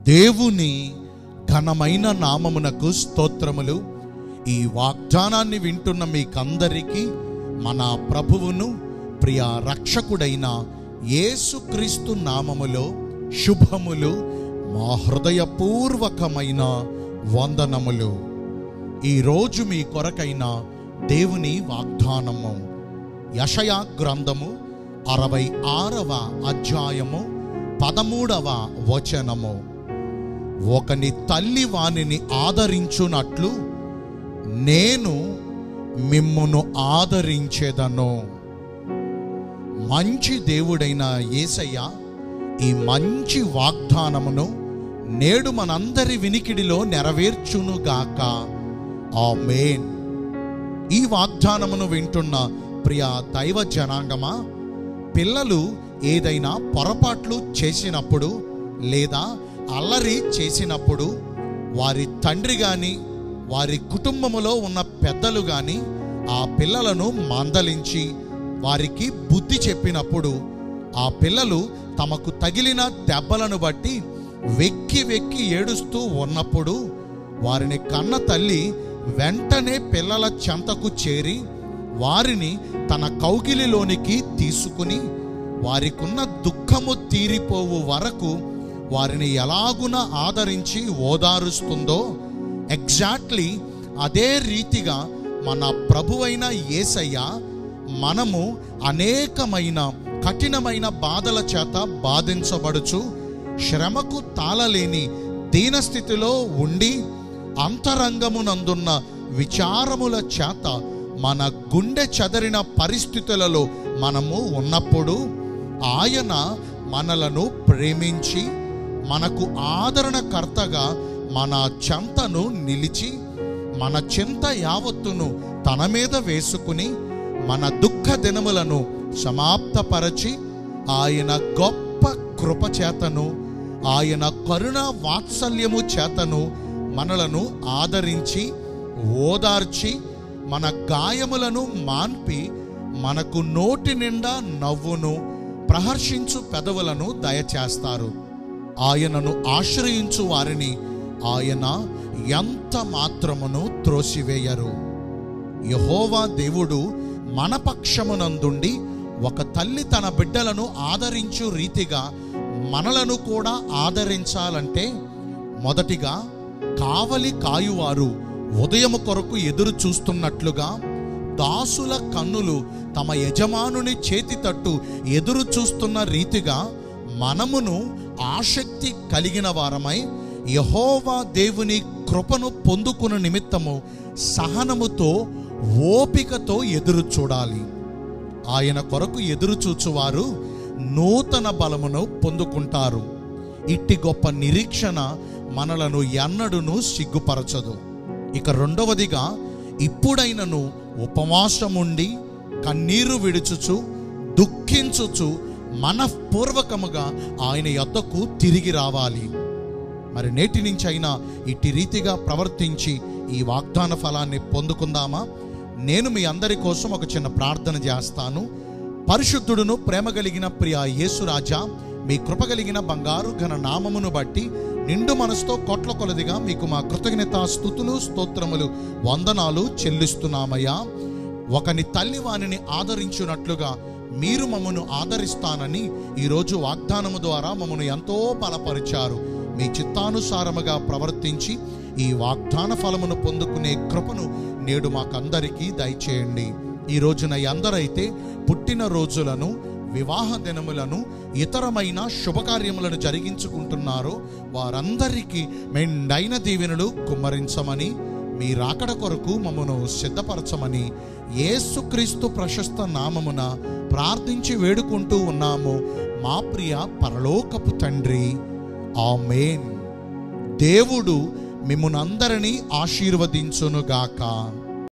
దేవుని ఘనమైన నామమునకు స్తోత్రములు ఈ వాగ్దానాన్ని వింటున్న మీకందరికీ మన ప్రభువును ప్రియ రక్షకుడైన యేసుక్రీస్తు నామములో శుభములు మా హృదయపూర్వకమైన వందనములు ఈరోజు మీ కొరకైన దేవుని వాగ్దానము యషయా గ్రంథము అరవై ఆరవ అధ్యాయము పదమూడవ వచనము ఒకని తల్లి వానిని ఆదరించునట్లు నేను మిమ్మును ఆదరించేదను మంచి దేవుడైన యేసయ్య ఈ మంచి వాగ్దానమును నేడు మనందరి వినికిడిలో నెరవేర్చునుగాక ఆమేన్ ఈ వాగ్దానమును వింటున్న ప్రియ దైవ జనాంగమా పిల్లలు ఏదైనా పొరపాట్లు చేసినప్పుడు లేదా అల్లరి చేసినప్పుడు వారి తండ్రి గాని వారి కుటుంబములో ఉన్న పెద్దలు గాని ఆ పిల్లలను మందలించి వారికి బుద్ధి చెప్పినప్పుడు ఆ పిల్లలు తమకు తగిలిన దెబ్బలను బట్టి వెక్కి వెక్కి ఏడుస్తూ ఉన్నప్పుడు వారిని కన్న తల్లి వెంటనే పిల్లల చెంతకు చేరి వారిని తన కౌగిలిలోనికి తీసుకుని వారికున్న దుఃఖము తీరిపోవు వరకు వారిని ఎలాగున ఆదరించి ఓదారుస్తుందో ఎగ్జాక్ట్లీ అదే రీతిగా మన ప్రభువైన యేసయ్య మనము అనేకమైన కఠినమైన బాధల చేత బాధించబడుచు శ్రమకు తాళలేని దీనస్థితిలో ఉండి అంతరంగమునందున్న విచారముల చేత మన గుండె చెదరిన పరిస్థితులలో మనము ఉన్నప్పుడు ఆయన మనలను ప్రేమించి మనకు ఆదరణకర్తగా మన చెంతను నిలిచి మన చింత యావత్తును తన మీద వేసుకుని మన దుఃఖ దినములను సమాప్తపరచి ఆయన గొప్ప కృప చేతను ఆయన కరుణ వాత్సల్యము చేతను మనలను ఆదరించి ఓదార్చి మన గాయములను మాన్పి మనకు నోటి నిండా నవ్వును ప్రహర్షించు పెదవులను దయచేస్తారు ఆయనను ఆశ్రయించు వారిని ఆయన ఎంత మాత్రమును త్రోసివేయరు యహోవా దేవుడు మన పక్షమునందుండి ఒక తల్లి తన బిడ్డలను ఆదరించు రీతిగా మనలను కూడా ఆదరించాలంటే మొదటిగా కావలి కాయువారు ఉదయము కొరకు ఎదురు చూస్తున్నట్లుగా దాసుల కన్నులు తమ యజమానుని చేతి తట్టు ఎదురు చూస్తున్న రీతిగా మనమును ఆసక్తి కలిగిన వారమై యహోవా దేవుని కృపను పొందుకున్న నిమిత్తము సహనముతో ఓపికతో ఎదురు చూడాలి ఆయన కొరకు ఎదురు చూచువారు నూతన బలమును పొందుకుంటారు ఇట్టి గొప్ప నిరీక్షణ మనలను ఎన్నడును సిగ్గుపరచదు ఇక రెండవదిగా ఇప్పుడైనను ఉపవాసముండి కన్నీరు విడుచుచు దుఃఖించుచు మనఃపూర్వకముగా ఆయన యొద్దకు తిరిగి రావాలి మరి నేటి నుంచి అయినా ఇట్టి రీతిగా ప్రవర్తించి ఈ వాగ్దాన ఫలాన్ని పొందుకుందామా నేను మీ అందరి కోసం ఒక చిన్న ప్రార్థన చేస్తాను పరిశుద్ధుడును ప్రేమ కలిగిన ప్రియ యేసురాజా మీ కృప కలిగిన బంగారు ఘన నామమును బట్టి నిండు మనసుతో కోట్ల కొలదిగా మీకు మా కృతజ్ఞత స్థుతులు స్తోత్రములు వందనాలు చెల్లిస్తున్నామయ్యా ఒకని తల్లి వానిని ఆదరించున్నట్లుగా మీరు మమ్మను ఆదరిస్తానని ఈరోజు వాగ్దానము ద్వారా మమ్మను ఎంతో బలపరిచారు మీ చిత్తానుసారముగా ప్రవర్తించి ఈ వాగ్దాన ఫలమును పొందుకునే కృపను నేడు మాకందరికీ దయచేయండి ఈ రోజున ఎందరైతే పుట్టిన రోజులను వివాహ దినములను ఇతరమైన శుభకార్యములను జరిగించుకుంటున్నారో వారందరికీ మెండైన దీవెనలు కుమ్మరించమని మీ రాకడ కొరకు మమ్మను సిద్ధపరచమని యేసుక్రీస్తు ప్రశస్త నామమున ప్రార్థించి వేడుకుంటూ ఉన్నాము మా ప్రియ పరలోకపు తండ్రి ఆమేన్ దేవుడు మిమ్మునందరినీ ఆశీర్వదించునుగాక